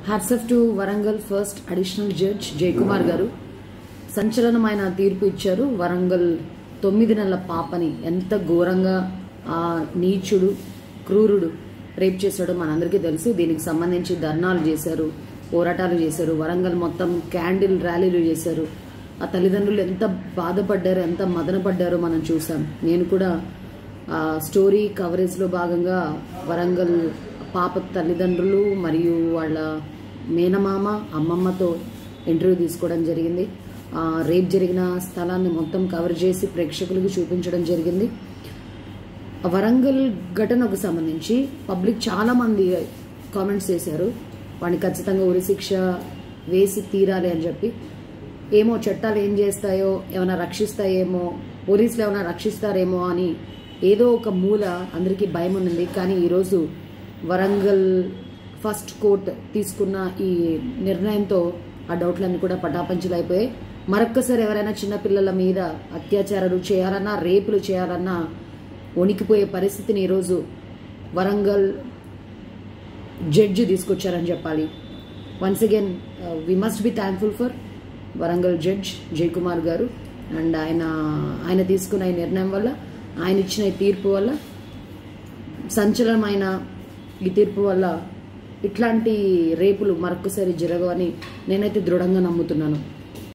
hats off to Warangal first additional judge Jayakumar గారు సంచలనమైన తీర్పు ఇచ్చారు వరంగల్ తొమ్మిది నెలల పాపని ఎంత ఘోరంగా ఆ నీచుడు క్రూరుడు రేప్ చేశాడో మనందరికీ తెలుసు దీనికి సంబంధించి ధర్నాలు చేశారు పోరాటాలు చేశారు వరంగల్ మొత్తం క్యాండిల్ ర్యాలీలు చేశారు ఆ తల్లిదండ్రులు ఎంత బాధపడ్డారో ఎంత మదనపడ్డారో మనం చూసాం నేను కూడా ఆ స్టోరీ కవరేజ్లో భాగంగా వరంగల్ పాప తల్లిదండ్రులు మరియు వాళ్ళ మేనమామ అమ్మమ్మతో ఇంటర్వ్యూ తీసుకోవడం జరిగింది ఆ, రేప్ జరిగిన స్థలాన్ని మొత్తం కవర్ చేసి ప్రేక్షకులకు చూపించడం జరిగింది ఆ వరంగల్ ఘటనకు సంబంధించి పబ్లిక్ చాలా మంది కామెంట్స్ చేశారు వాడిని ఖచ్చితంగా ఉరి శిక్ష వేసి తీరాలి అని చెప్పి ఏమో చట్టాలు ఏం చేస్తాయో ఏమైనా రక్షిస్తాయేమో పోలీసులు ఏమైనా రక్షిస్తారేమో అని ఏదో ఒక మూల అందరికీ భయం ఉంది కానీ ఈరోజు వరంగల్ ఫస్ట్ కోర్ట్ తీసుకున్న ఈ నిర్ణయంతో ఆ డౌట్లన్నీ కూడా పటాపంచలు అయిపోయాయి మరొక్కసారి ఎవరైనా చిన్నపిల్లల మీద అత్యాచారాలు చేయాలన్నా రేపులు చేయాలన్నా వణికిపోయే పరిస్థితిని ఈరోజు వరంగల్ జడ్జి తీసుకొచ్చారని చెప్పాలి once again we must be thankful for Warangal judge Jayakumar గారు అండ్ ఆయన ఆయన తీసుకున్న ఈ నిర్ణయం వల్ల ఆయన ఇచ్చిన ఈ తీర్పు వల్ల సంచలనమైన ఈ తీర్పు వల్ల ఇట్లాంటి రేపులు మరొకసారి జరగవని నేనైతే దృఢంగా నమ్ముతున్నాను